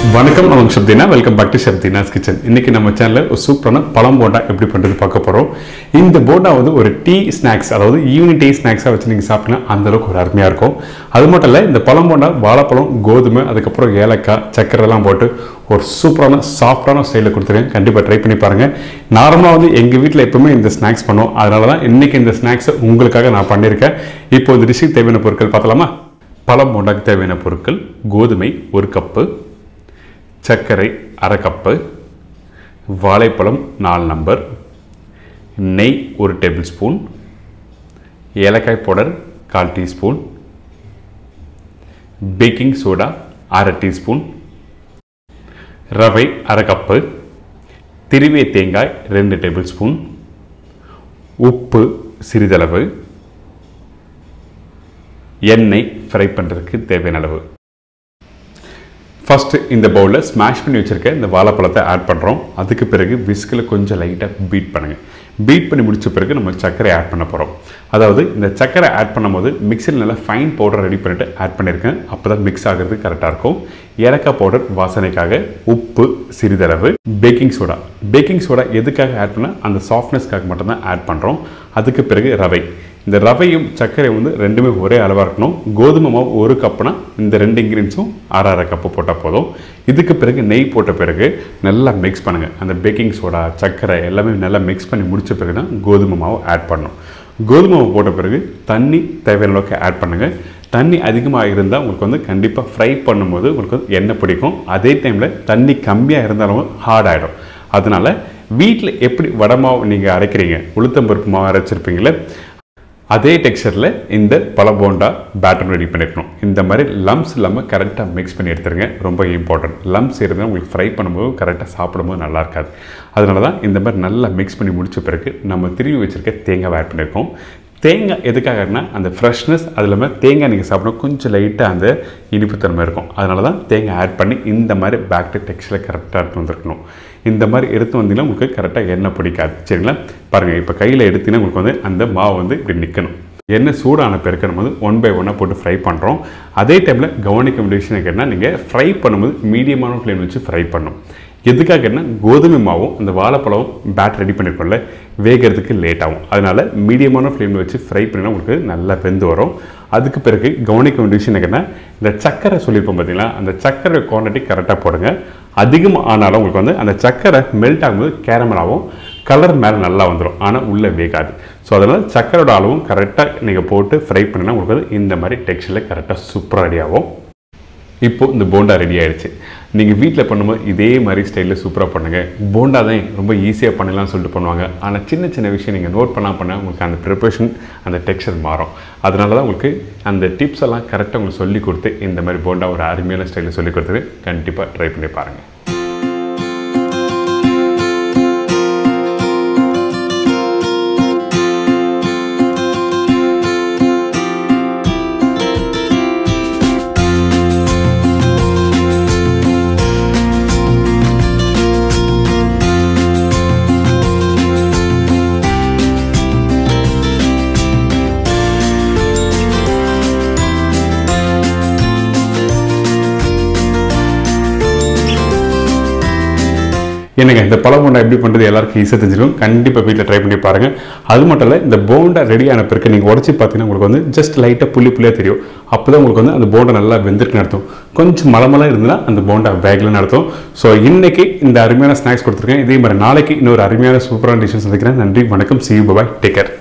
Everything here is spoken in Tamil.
வணக்கம் நான் உங்க Sapthina welcome back to Sapthina's kitchen இன்னைக்கு நம்ம சேனலில் ஒரு சூப்பரான பழம் போண்டா எப்படி பண்ணுறது பார்க்க போகிறோம் இந்த போண்டா வந்து ஒரு டீ ஸ்நாக்ஸ் அதாவது ஈவினிங் டீ ஸ்நாக்ஸாக வச்சு நீங்கள் சாப்பிட்டீங்கன்னா அந்த அளவுக்கு ஒரு அருமையாக இருக்கும் அது மட்டும் இல்லை இந்த பழம் போண்டா வாழைப்பழம் கோதுமை அதுக்கப்புறம் ஏலக்காய் சக்கரை எல்லாம் போட்டு ஒரு சூப்பரான சாஃப்டான ஸ்டைலில் கொடுத்துருக்கேன் கண்டிப்பாக ட்ரை பண்ணி பாருங்கள் நார்மலாக வந்து எங்கள் வீட்டில் எப்பவுமே இந்த ஸ்நாக்ஸ் பண்ணுவோம் அதனால தான் இன்னைக்கு இந்த ஸ்நாக்ஸை உங்களுக்காக நான் பண்ணியிருக்கேன் இப்போ இந்த டிஷ்ஷுக்கு தேவையான பொருட்கள் பார்த்தலாமா பழம் போண்டாக்கு தேவையான பொருட்கள் கோதுமை ஒரு கப்பு சர்க்கரை அரை கப்பு வாழைப்பழம் நாலு நம்பர் நெய் ஒரு டேபிள் ஸ்பூன் ஏலக்காய் பவுடர் கால் டீஸ்பூன் பேக்கிங் சோடா அரை டீஸ்பூன் ரவை அரை கப்பு திருவிய தேங்காய் ரெண்டு டேபிள் ஸ்பூன் உப்பு சிறிதளவு எண்ணெய் ஃப்ரை பண்ணுறதுக்கு தேவையான அளவு ஃபஸ்ட்டு இந்த பவுலில் ஸ்மாஷ் பண்ணி வச்சுருக்க இந்த வாழைப்பழத்தை ஆட் பண்ணுறோம் அதுக்கு பிறகு விஸ்கில் கொஞ்சம் லைட்டாக பீட் பண்ணுங்கள் பீட் பண்ணி முடிச்ச பிறகு நம்ம சர்க்கரை ஆட் பண்ண போகிறோம் அதாவது இந்த சர்க்கரை ஆட் பண்ணும்போது மிக்சியில் நல்லா ஃபைன் பவுடர் ரெடி பண்ணிட்டு ஆட் பண்ணியிருக்கேன் அப்போ தான் மிக்ஸ் ஆகிறது கரெக்டாக இருக்கும் ஏலக்காய் பவுடர் வாசனைக்காக உப்பு சிறிதளவு பேக்கிங் சோடா பேக்கிங் சோடா எதுக்காக ஆட் பண்ணால் அந்த சாஃப்ட்னஸ்க்காக மட்டும்தான் ஆட் பண்ணுறோம் அதுக்கு பிறகு ரவை இந்த ரவையும் சர்க்கரையும் வந்து ரெண்டுமே ஒரே அளவாக இருக்கணும் கோதுமை மாவு ஒரு கப்புனா இந்த ரெண்டு இன்க்ரீடியன்ஸும் அரை அரை கப்பு போட்டால் போதும் இதுக்கு பிறகு நெய் போட்ட பிறகு நல்லா மிக்ஸ் பண்ணுங்கள் அந்த பேக்கிங் சோடா சர்க்கரை எல்லாமே நல்லா மிக்ஸ் பண்ணி முடிச்ச பிறகு தான் கோதுமை மாவு ஆட் பண்ணணும் கோதுமை மாவு போட்ட பிறகு தண்ணி தேவையான அளவுக்கு ஆட் பண்ணுங்கள் தண்ணி அதிகமாக இருந்தால் உங்களுக்கு வந்து கண்டிப்பாக ஃப்ரை பண்ணும்போது உங்களுக்கு வந்து எண்ணெய் பிடிக்கும் அதே டைமில் தண்ணி கம்மியாக இருந்தாலும் ஹார்ட் ஆகிடும் அதனால் வீட்டில் எப்படி வடை மாவு நீங்கள் அரைக்கிறீங்க உளுத்தம்பருப்பு மாவு அரைச்சிருப்பீங்களே அதே டெக்ஸ்சரில் இந்த பல போண்டா பேட்டர் ரெடி பண்ணிருக்கணும் இந்த மாதிரி லம்ஸ் இல்லாமல் கரெக்டாக மிக்ஸ் பண்ணி எடுத்துருங்க ரொம்ப இம்பார்ட்டன்ட் லம்ஸ் இருந்தால் உங்களுக்கு ஃப்ரை பண்ணும்போது கரெக்டாக சாப்பிடும்போது நல்லா இருக்காது அதனால தான் இந்த மாதிரி நல்லா மிக்ஸ் பண்ணி முடிச்ச பிறகு நம்ம திரும்பி வச்சுருக்க தேங்காய் ஆட் பண்ணியிருக்கோம் தேங்காய் எதுக்காகனா அந்த ஃப்ரெஷ்னஸ் அது இல்லாமல் தேங்காய் நீங்கள் சாப்பிடும் கொஞ்சம் லைட்டாக அந்த இனிப்புத்தன்மை இருக்கும் அதனால தான் தேங்காய் ஆட் பண்ணி இந்த மாதிரி பேக்டர் டெக்ஸ்டில் கரெக்டாக எடுத்து வந்திருக்கணும் இந்த மாதிரி எடுத்து வந்தீங்கன்னா உங்களுக்கு கரெக்டாக எண்ணெய் பிடிக்காது சரிங்களா பாருங்கள் இப்போ கையில் எடுத்தீங்கன்னா உங்களுக்கு வந்து அந்த மாவு வந்து இப்படி நிற்கணும் எண்ணெய் சூடான பிறகு நம்ம வந்து ஒன் பை ஒன்னாக போட்டு ஃப்ரை பண்ணுறோம் அதே டைமில் கவனிக்க வேண்டிய விஷயம் கேட்டால் நீங்கள் ஃப்ரை பண்ணும்போது மீடியமான ஃப்ளேம் வச்சு ஃப்ரை பண்ணணும் எதுக்காக கேட்டால் கோதுமை மாவும் அந்த வாழைப்பழம் பேட் ரெடி பண்ணியிருக்கோம்ல வேகிறதுக்கு லேட் ஆகும் அதனால் மீடியமான ஃப்ளேமில் வச்சு ஃப்ரை பண்ணினா உங்களுக்கு நல்லா வெந்து வரும் அதுக்கு பிறகு கவனிக்க வேண்டிய விஷயம் என்னன்னா இந்த சக்கரை சொல்லியிருப்போம் பார்த்தீங்களா அந்த சக்கரை குவான்டிட்டி கரெக்டாக போடுங்க அதிகமாக ஆனாலும் உங்களுக்கு வந்து அந்த சக்கரை மெல்ட் ஆகும்போது கேரமல் ஆகும் கலர் மேலே நல்லா வந்துடும் ஆனால் உள்ளே வேகாது ஸோ அதனால் சக்கரோட அளவும் கரெக்டாக நீங்கள் போட்டு ஃப்ரை பண்ணினா உங்களுக்கு வந்து இந்த மாதிரி டெக்ஸ்டரில் கரெக்டாக சூப்பராக ரெடி ஆகும் இப்போ இந்த போண்டா ரெடி ஆயிடுச்சு நீங்கள் வீட்டில் பண்ணும்போது இதே மாதிரி ஸ்டைலில் சூப்பராக பண்ணுங்கள் போண்டா தான் ரொம்ப ஈஸியாக பண்ணலாம்னு சொல்லிட்டு பண்ணுவாங்க ஆனால் சின்ன சின்ன விஷயம் நீங்கள் நோட் பண்ணால் பண்ண உங்களுக்கு அந்த ப்ரிப்பரேஷன் அந்த டெக்ஸ்சர் மாறும் அதனால தான் உங்களுக்கு அந்த டிப்ஸ் எல்லாம் கரெக்டாக உங்களுக்கு சொல்லி கொடுத்து இந்த மாதிரி போண்டா ஒரு அருமையான ஸ்டைலில் சொல்லி கொடுத்துட்டு கண்டிப்பாக ட்ரை பண்ணி பாருங்கள் என்னங்க இந்த பழ போண்டா எப்படி பண்ணுறது எல்லாருக்கும் ஈஸியாக தெரிஞ்சிருக்கும் கண்டிப்பாக வீட்டில் ட்ரை பண்ணி பாருங்கள் அது மட்டும் இல்லை இந்த போண்டா ரெடி ஆன பிறகு நீங்கள் உடச்சி பார்த்தீங்கன்னா உங்களுக்கு வந்து ஜஸ்ட் லைட்டாக புள்ளி புள்ளியாக தெரியும் அப்போ தான் உங்களுக்கு வந்து அந்த போண்டா நல்லா வெந்திருக்கு நடத்தும் கொஞ்சம் மலமலாம் இருந்ததுன்னா அந்த போண்டா வேகலன்னு நடத்தும் ஸோ இன்னைக்கு இந்த அருமையான ஸ்நாக்ஸ் கொடுத்துருக்கேன் இதே மாதிரி நாளைக்கு இன்னொரு அருமையான சூப்பரான டிஷ்ஷஸ் சந்திக்கிறேன் நன்றி வணக்கம் சி பாய் டேக் கேர்